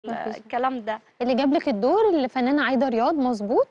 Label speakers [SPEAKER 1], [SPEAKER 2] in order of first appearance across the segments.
[SPEAKER 1] مفيش.
[SPEAKER 2] الكلام ده
[SPEAKER 1] اللي جاب لك الدور الفنانه عايده رياض مظبوط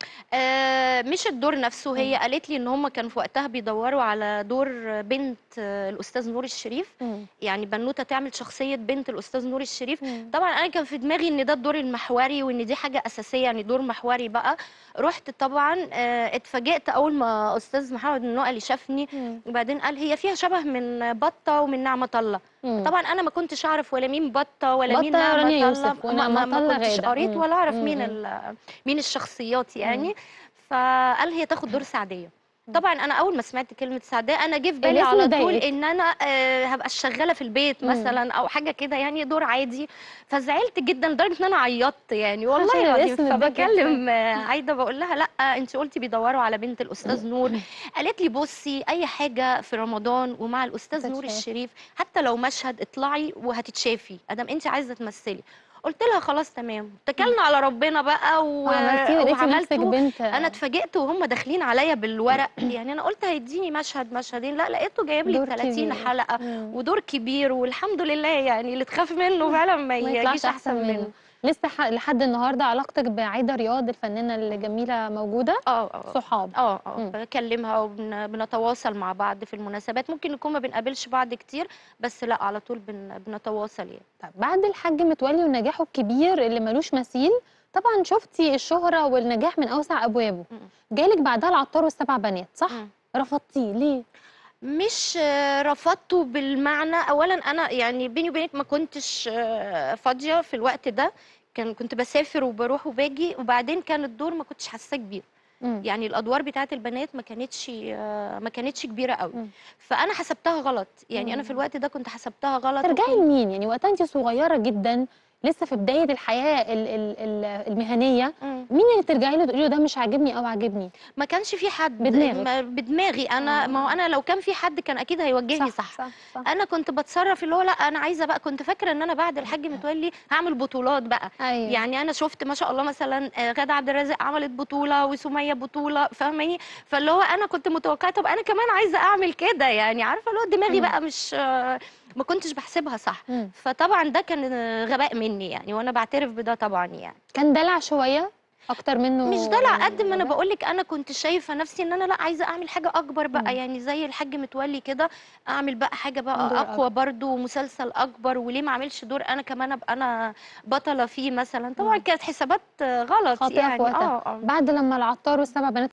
[SPEAKER 2] آه مش الدور نفسه هي
[SPEAKER 1] مم.
[SPEAKER 2] قالت لي ان هم كانوا في وقتها بيدوروا على دور بنت آه، الاستاذ نور الشريف
[SPEAKER 1] مم.
[SPEAKER 2] يعني بنوته تعمل شخصيه بنت الاستاذ نور الشريف
[SPEAKER 1] مم.
[SPEAKER 2] طبعا انا كان في دماغي ان ده الدور المحوري وان دي حاجه اساسيه يعني دور محوري بقى رحت طبعا آه، اتفاجئت اول ما استاذ محمد النقلي شافني
[SPEAKER 1] مم.
[SPEAKER 2] وبعدين قال هي فيها شبه من بطه ومن نعمه الله
[SPEAKER 1] مم.
[SPEAKER 2] طبعا انا ما كنتش اعرف ولا مين بطه ولا مين
[SPEAKER 1] بطة
[SPEAKER 2] نعمه
[SPEAKER 1] رانيا
[SPEAKER 2] الله
[SPEAKER 1] يوسف
[SPEAKER 2] ما-
[SPEAKER 1] ونعمة
[SPEAKER 2] ما, ما
[SPEAKER 1] الله
[SPEAKER 2] كنتش
[SPEAKER 1] غادة.
[SPEAKER 2] قريت
[SPEAKER 1] مم.
[SPEAKER 2] ولا اعرف
[SPEAKER 1] مم.
[SPEAKER 2] مين
[SPEAKER 1] مم.
[SPEAKER 2] ال- مين الشخصيات يعني فقال هي تاخد دور سعديه
[SPEAKER 1] مم.
[SPEAKER 2] طبعا انا اول ما سمعت كلمه سعديه انا جه في بالي
[SPEAKER 1] الاسم
[SPEAKER 2] على طول
[SPEAKER 1] ضايقك.
[SPEAKER 2] ان انا آه، هبقى شغاله في البيت
[SPEAKER 1] مم.
[SPEAKER 2] مثلا او حاجه كده يعني دور عادي فزعلت جدا لدرجه ان انا عيطت يعني والله
[SPEAKER 1] عشان
[SPEAKER 2] العظيم
[SPEAKER 1] الاسم اداك
[SPEAKER 2] فبكلم آه، عايده بقول لها لا انت قلتي بيدوروا على بنت الاستاذ نور قالت لي بصي اي حاجه في رمضان ومع الاستاذ نور
[SPEAKER 1] هتتشاف.
[SPEAKER 2] الشريف حتى لو مشهد اطلعي وهتتشافي ادام انت عايزه تمثلي قلت لها خلاص تمام اتكلنا على ربنا بقى و...
[SPEAKER 1] وعملتيه ولقيتي نفسك
[SPEAKER 2] وعملته
[SPEAKER 1] بنت
[SPEAKER 2] انا اتفاجئت وهم داخلين عليا بالورق يعني انا قلت هيديني مشهد مشهدين لا لقيته جايب لي
[SPEAKER 1] دور
[SPEAKER 2] 30
[SPEAKER 1] كبير.
[SPEAKER 2] حلقه
[SPEAKER 1] مم.
[SPEAKER 2] ودور كبير والحمد لله يعني اللي تخاف منه فعلا ما
[SPEAKER 1] ما يطلعش
[SPEAKER 2] يجيش احسن منه
[SPEAKER 1] لسه ح- لحد النهارده علاقتك بعايده رياض الفنانه الجميله موجوده
[SPEAKER 2] اه اه
[SPEAKER 1] صحاب
[SPEAKER 2] اه اه
[SPEAKER 1] مم.
[SPEAKER 2] بكلمها وبنتواصل مع بعض في المناسبات ممكن نكون ما بنقابلش بعض كتير بس لا على طول بن... بنتواصل يعني
[SPEAKER 1] طب بعد الحاج متولي ونجاحه الكبير اللي ملوش مثيل طبعا شفتي الشهره والنجاح من اوسع ابوابه
[SPEAKER 2] مم.
[SPEAKER 1] جالك بعدها العطار والسبع بنات صح
[SPEAKER 2] مم.
[SPEAKER 1] رفضتيه ليه
[SPEAKER 2] مش آه، رفضته بالمعنى اولا انا يعني بيني وبينك ما كنتش آه، فاضيه في الوقت ده كان كنت بسافر وبروح وباجي وبعدين كان الدور ما كنتش حاساه كبير
[SPEAKER 1] مم.
[SPEAKER 2] يعني الادوار بتاعت البنات ما كانتش آه، ما كانتش كبيره قوي
[SPEAKER 1] مم.
[SPEAKER 2] فانا حسبتها غلط يعني انا في
[SPEAKER 1] مم.
[SPEAKER 2] الوقت ده كنت حسبتها غلط
[SPEAKER 1] ترجعي
[SPEAKER 2] وكنت-
[SPEAKER 1] لمين يعني وقتها انت صغيره جدا لسه في بدايه الحياه ال- ال- ال- المهنيه
[SPEAKER 2] مم.
[SPEAKER 1] مين اللي ترجعي له تقولي له ده مش عاجبني او عاجبني
[SPEAKER 2] ما كانش في حد
[SPEAKER 1] بدماغك.
[SPEAKER 2] ما- بدماغي انا
[SPEAKER 1] آه.
[SPEAKER 2] ما هو انا لو كان في حد كان اكيد هيوجهني صح,
[SPEAKER 1] صح صح
[SPEAKER 2] انا كنت بتصرف اللي هو لا انا عايزه بقى كنت فاكره ان انا بعد الحاج متولي هعمل بطولات بقى
[SPEAKER 1] ايوه
[SPEAKER 2] يعني انا شفت ما شاء الله مثلا آه، غادة عبد الرازق عملت بطوله وسميه بطوله فاهماني فاللي هو انا كنت متوقعه طب انا كمان عايزه اعمل كده يعني عارفه اللي هو دماغي
[SPEAKER 1] مم.
[SPEAKER 2] بقى مش آه، ما كنتش بحسبها صح
[SPEAKER 1] مم.
[SPEAKER 2] فطبعا ده كان آه، غباء مني يعني وانا بعترف بده طبعا يعني
[SPEAKER 1] كان دلع شويه اكتر منه
[SPEAKER 2] مش دلع قد ما انا
[SPEAKER 1] غباء؟
[SPEAKER 2] بقول لك انا كنت شايفه نفسي ان انا لا عايزه اعمل حاجه اكبر بقى
[SPEAKER 1] مم.
[SPEAKER 2] يعني زي الحاج متولي كده اعمل بقى حاجه بقى
[SPEAKER 1] دور
[SPEAKER 2] اقوى برضو ومسلسل اكبر وليه ما اعملش دور انا كمان ابقى انا بطله فيه مثلا طبعا
[SPEAKER 1] مم.
[SPEAKER 2] كانت حسابات آه، غلط
[SPEAKER 1] خاطئة في
[SPEAKER 2] يعني
[SPEAKER 1] وقتها.
[SPEAKER 2] اه اه
[SPEAKER 1] بعد لما العطار والسبع بنات